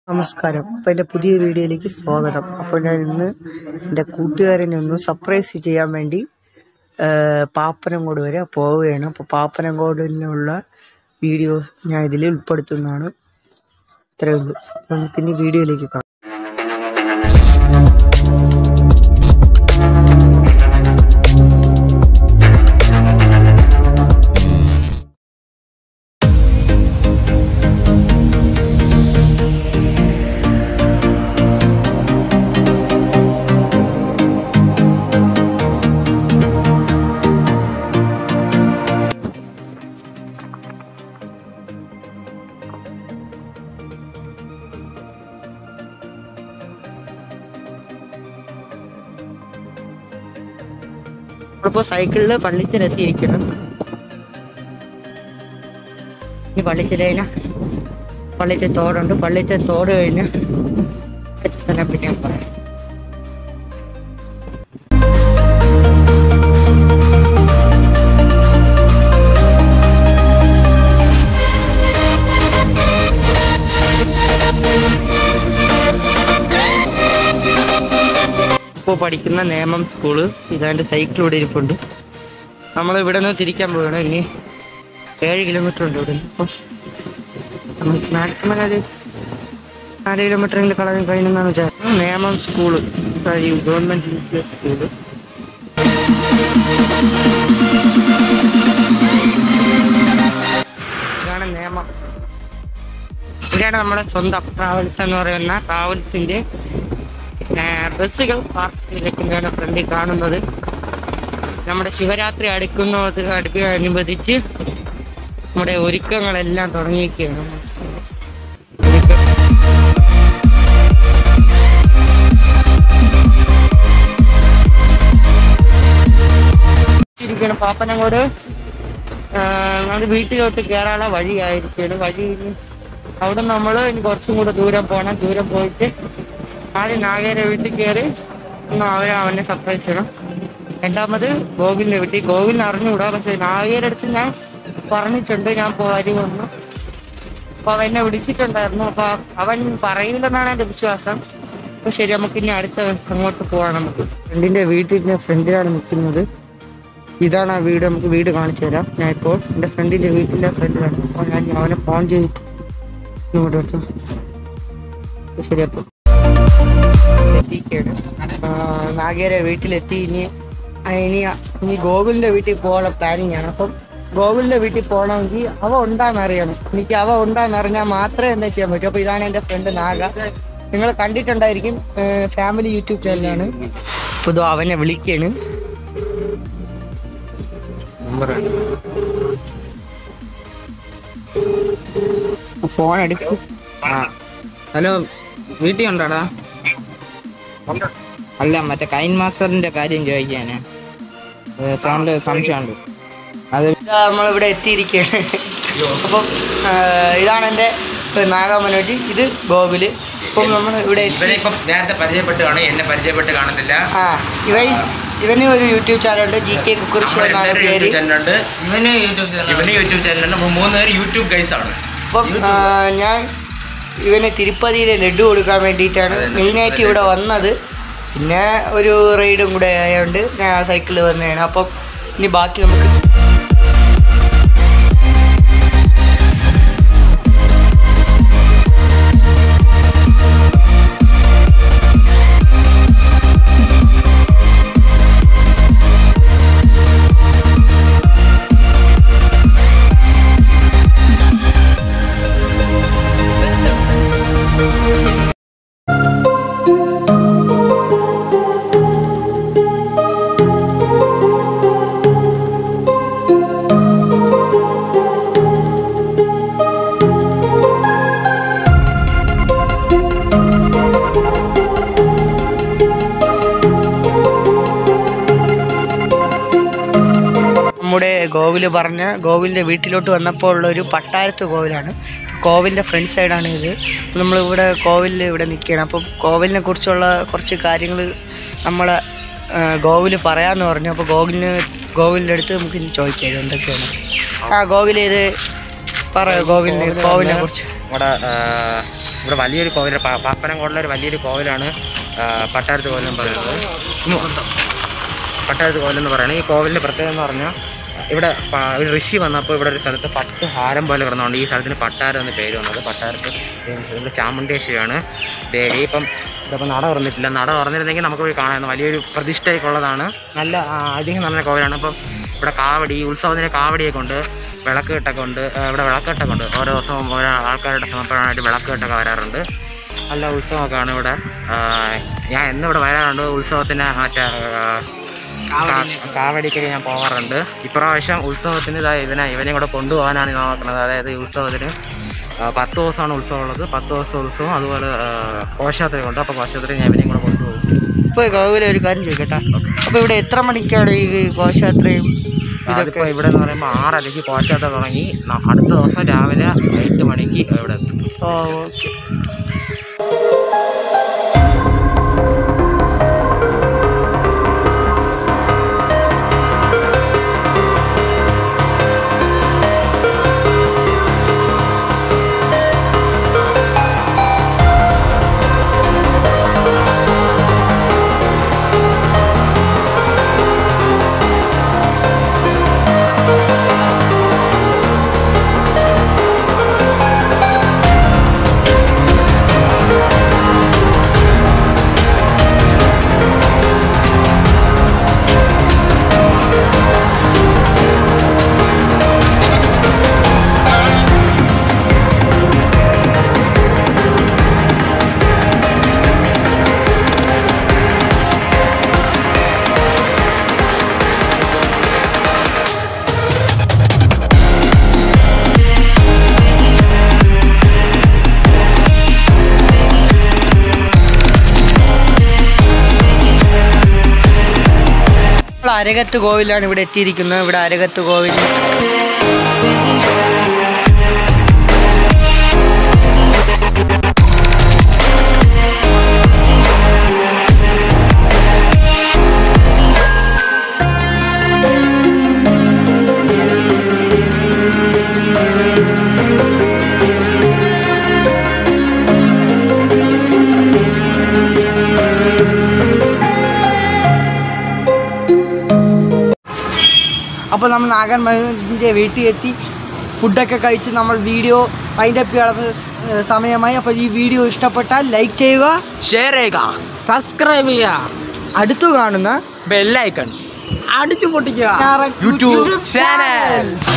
നമസ്കാരം അപ്പോൾ എൻ്റെ പുതിയ വീഡിയോയിലേക്ക് സ്വാഗതം അപ്പോൾ ഞാൻ ഇന്ന് എൻ്റെ കൂട്ടുകാരനെ ഒന്ന് സർപ്രൈസ് ചെയ്യാൻ വേണ്ടി ആ, പാപ്പനംകോട് വരെ പോവുകയാണ് അപ്പോൾ പാപ്പനംകോടിലുള്ള വീഡിയോസ് ഞാൻ ഇതിൽ ഉൾപ്പെടുത്തുന്നതാണ് ഇത്രയേ ഉള്ളൂ നമുക്ക് ഇനി വീഡിയോയിലേക്ക് കാണാം നമ്മളിപ്പോൾ സൈക്കിളിൽ പള്ളിച്ചിലെത്തിയിരിക്കണം ഈ പള്ളിച്ചില കഴിഞ്ഞാൽ പള്ളിച്ച തോടുണ്ട് പള്ളിച്ച തോട് കഴിഞ്ഞ് കുറച്ച് സ്ഥലം പിന്നെ ഞാൻ പറയാം ഇപ്പോൾ പഠിക്കുന്ന നേമം സ്കൂള് ഇതാണ്ട് സൈക്കിൾ ഇവിടെ ഇരിപ്പുണ്ട് നമ്മൾ ഇവിടെ നിന്ന് തിരിക്കാൻ പോവുകയാണ് ഇനി ഏഴ് കിലോമീറ്റർ ഉണ്ട് ഇവിടെ അപ്പോൾ നമുക്ക് മാക്സിമം ഒരു നാല് കിലോമീറ്ററെങ്കിലും കളയാൻ കഴിയുമെന്നാണ് വിചാരിച്ചത് നേമം സ്കൂള് ഈ government U P S school ഇതാണ് നേമം ഇവിടെയാണ് നമ്മുടെ സ്വന്തം ട്രാവൽസ് എന്ന് പറയുന്ന ട്രാവൽസിന്റെ ഏർ ബസ്സുകൾ പാർക്ക് ചെയ്തിരിക്കുന്നതാണ് ഫ്രണ്ടിൽ കാണുന്നത് നമ്മുടെ ശിവരാത്രി അടുക്കുന്നത് അടുപ്പിനനുബന്ധിച്ച് നമ്മുടെ ഒരുക്കങ്ങളെല്ലാം തുടങ്ങിയിരിക്കുകയാണ് ഒരുക്കം ഇരിക്കണം പാപ്പനങ്ങോട് നമ്മുടെ വീട്ടിലോട്ട് കയറാനുള്ള വഴിയായിരിക്കണം വഴി ഇനി അവിടെ നമ്മൾ ഇനി കുറച്ചും കൂടെ ദൂരം പോകണം ദൂരം പോയിട്ട് ആദ്യം നാഗേരെ വീട്ടിൽ കയറി ഒന്ന് അവരെ അവനെ സർപ്രൈസ് ചെയ്യണം രണ്ടാമത് ഗോകുലിന്റെ വീട്ടിൽ ഗോകുലിനെ അറിഞ്ഞുകൂടാ പക്ഷെ നാഗേരെ അടുത്ത് ഞാൻ പറഞ്ഞിട്ടുണ്ട് ഞാൻ പോരി വന്നു അപ്പൊ അവൻ എന്നെ വിളിച്ചിട്ടുണ്ടായിരുന്നു അപ്പൊ അവൻ പറയില്ലെന്നാണ് എന്റെ വിശ്വാസം അപ്പൊ ശരി നമുക്ക് ഇനി അടുത്ത ദിവസം അങ്ങോട്ട് പോവാം നമുക്ക് ഫ്രണ്ടിന്റെ വീട്ടിന്റെ ഫ്രണ്ടിലാണ് നിൽക്കുന്നത് ഇതാണ് ആ വീട് നമുക്ക് വീട് കാണിച്ചു തരാം ഞാൻ ഇപ്പോൾ എന്റെ ഫ്രണ്ടിന്റെ വീട്ടിന്റെ ഫ്രണ്ടിലാണ് അപ്പോൾ ഞാൻ അവനെ ഫോൺ ചെയ്തിട്ട് ഇങ്ങോട്ട് വെച്ചു അപ്പൊ ശരി അപ്പൊ എത്തിക്കാണ് നാഗേരെ വീട്ടിലെത്തി ഇനി ആ, ഇനി ഇനി ഗോകുലിന്റെ വീട്ടിൽ പോകാനുള്ള പ്ലാനിങ് ആണ് അപ്പം ഗോകുലിന്റെ വീട്ടിൽ പോകണമെങ്കിൽ അവ ഉണ്ടാന്ന് അറിയണം എനിക്ക് അവ ഉണ്ടാന്ന് അറിഞ്ഞാൽ മാത്രമേ എന്താ ചെയ്യാൻ പറ്റൂ അപ്പൊ ഇതാണ് എന്റെ ഫ്രണ്ട് നാഗ നിങ്ങൾ കണ്ടിട്ടുണ്ടായിരിക്കും ഫാമിലി യൂട്യൂബ് ചാനലാണ് അപ്പൊ ഇതോ അവനെ വിളിക്കാണ് ഫോൺ എടുക്കും ആ ഹലോ വീട്ടിൽ ഉണ്ടോടാ അല്ല മറ്റേ കൈൻ മാസ്റ്ററിന്റെ കാര്യം ചോദിക്കാന് ഫോണില് സംശയമുണ്ട് അത് ഇതാ നമ്മളിവിടെ എത്തിയിരിക്കുകയാണ് അപ്പം ആ, ഇതാണ് എൻ്റെ നാഗ മനോജ് ഇത് ഗോകുല് അപ്പം നമ്മൾ ഇവിടെ എത്തി ഇവനെ ഇപ്പം നേരത്തെ പരിചയപ്പെട്ട് കാണും എന്നെ പരിചയപ്പെട്ട് കാണത്തില്ല ആ ഇവൻ ഇവന് ഒരു യൂട്യൂബ് ചാനലുണ്ട് ജി കെ കുക്കുറിശി നമ്മുടെ എന്നാണ് രണ്ടുപേരും പേര് യൂട്യൂബ് ചാനലുണ്ട് ഇവന് യൂട്യൂബ് ചാനൽ ഇവന് യൂട്യൂബ് ചാനലുണ്ട് നമ്മൾ മൂന്ന് പേര് യൂട്യൂബ് ഗൈസ് ആണ് അപ്പം ആ, ഞാൻ ഇവന് തിരുപ്പതിയിലെ ലഡു കൊടുക്കാൻ വേണ്ടിയിട്ടാണ് മെയിനായിട്ട് ഇവിടെ വന്നത് പിന്നെ ഒരു റൈഡും കൂടെ ആയതുകൊണ്ട് ഞാൻ ആ സൈക്കിളിൽ വന്നതാണ് അപ്പം ഇനി ബാക്കി നമുക്ക് നമ്മുടെ ഗോകുല് പറഞ്ഞ ഗോകുലിൻ്റെ വീട്ടിലോട്ട് വന്നപ്പോൾ ഉള്ള ഒരു പട്ടാരത്ത് കോവിലാണ് കോവിലിൻ്റെ ഫ്രണ്ട് സൈഡാണ് ഇത് നമ്മളിവിടെ കോവിലിൽ ഇവിടെ നിൽക്കുകയാണ് അപ്പം കോവിലിനെ കുറിച്ചുള്ള കുറച്ച് കാര്യങ്ങൾ നമ്മൾ ഗോകുല് പറയാമെന്ന് പറഞ്ഞു അപ്പോൾ ഗോകുലിന് ഗോകുലിൻ്റെ അടുത്ത് നമുക്ക് ഇനി ചോദിക്കാം ഇത് എന്തൊക്കെയാണ് ആ ഗോകുൽ ഇത് പറ ഗോകുലിനെ കോവിലിനെ കുറിച്ച് ഇവിടെ ആ, ഇവിടെ വലിയൊരു കോവിൽ പാപ്പനംകോടിലെ ഒരു വലിയൊരു കോവിലാണ് ആ, പട്ടാരത്ത് കോവിൽ എന്ന് പറയുന്നത് ഉം. പട്ടാരത്ത് കോവിൽ എന്ന് പറയുന്നത് ഈ കോവിലിൻ്റെ പ്രത്യേകത എന്ന് പറഞ്ഞാൽ ഇവിടെ പ- ഒരു ഋഷി വന്നപ്പോൾ ഇവിടെ ഒരു സ്ഥലത്ത് പട്ട് ഹാരം പോലെ കിടന്നുകൊണ്ട് ഈ സ്ഥലത്തിന് പട്ടാരം എന്ന പേര് വന്നത് പട്ടാരത്ത് ഇവിടെ ചാമുണ്ടേശ്വരിയാണ് ദേവി ഇപ്പം ഇതപ്പോൾ നട തുറന്നിട്ടില്ല നട തുറന്നിരുന്നെങ്കിൽ നമുക്ക് പോയി കാണാൻ വലിയൊരു പ്രതിഷ്ഠയൊക്കെ ഉള്ളതാണ് നല്ല ആ, ഐതിഹ്യം നിറഞ്ഞ കോവിലാണ് ഇപ്പം ഇവിടെ കാവടി ഉത്സവത്തിന് കാവടിയൊക്കെ ഉണ്ട് വിളക്ക് കെട്ടൊക്കെ ഉണ്ട് ആ, ഇവിടെ വിളക്ക് കെട്ടൊക്കെ ഉണ്ട് ഓരോ ദിവസവും ഓരോ ആൾക്കാരുടെ സമർപ്പണമായിട്ട് വിളക്ക് കെട്ടൊക്കെ വരാറുണ്ട് നല്ല ഉത്സവമൊക്കെയാണ് ഇവിടെ ആ, ഞാൻ എന്നും ഇവിടെ വരാറുണ്ട് ഉത്സവത്തിന് മറ്റേ ആ, കാ- കാവടിക്കൊക്കെ ഞാൻ പോകാറുണ്ട് ഇപ്രാവശ്യം ഉത്സവത്തിന് ഇതാ ഇവനെ ഇവനെയും കൂടെ കൊണ്ടുപോകാനാണ് ഞാൻ നോക്കുന്നത് അതായത് ഈ ഉത്സവത്തിന് ആ, പത്ത് ദിവസമാണ് ഉത്സവം ഉള്ളത് പത്ത് ദിവസം ഉത്സവം അതുപോലെ ഘോഷയാത്ര ഉണ്ട് അപ്പോൾ ഘോഷയാത്ര ഞാൻ ഇവനെയും കൂടെ കൊണ്ടുപോകും ഇപ്പൊ കോവിലെ ഒരു കാര്യം ചോദിക്കട്ടെ അപ്പൊ ഇവിടെ എത്ര മണിക്കാണ് ഈ ഘോഷയാത്രയും അതിപ്പോൾ ഇവിടെ എന്ന് പറയുമ്പോൾ ആറരയ്ക്ക് ഘോഷയാത്ര തുടങ്ങി ന- അടുത്ത ദിവസം രാവിലെ എട്ട് മണിക്ക് ഇവിടെ എത്തും ഓ ഓക്കെ നമ്മൾ അരകത്ത് കോവിലാണ് ഇവിടെ എത്തിയിരിക്കുന്നത് ഇവിടെ അരകത്ത് കോവിൽ അപ്പോൾ നമ്മൾ നാഗൻ മനോജിൻ്റെ വീട്ടിൽ എത്തി ഫുഡൊക്കെ കഴിച്ച് നമ്മൾ വീഡിയോ അതിൻ്റെ സമയമായി അപ്പോൾ ഈ വീഡിയോ ഇഷ്ടപ്പെട്ടാൽ ലൈക്ക് ചെയ്യുക ഷെയർ ചെയ്യുക സബ്സ്ക്രൈബ് ചെയ്യുക അടുത്തു കാണുന്ന ബെല്ലൈക്കൺ അടിച്ചു പൊട്ടിക്കുക യൂട്യൂബ് ചാനൽ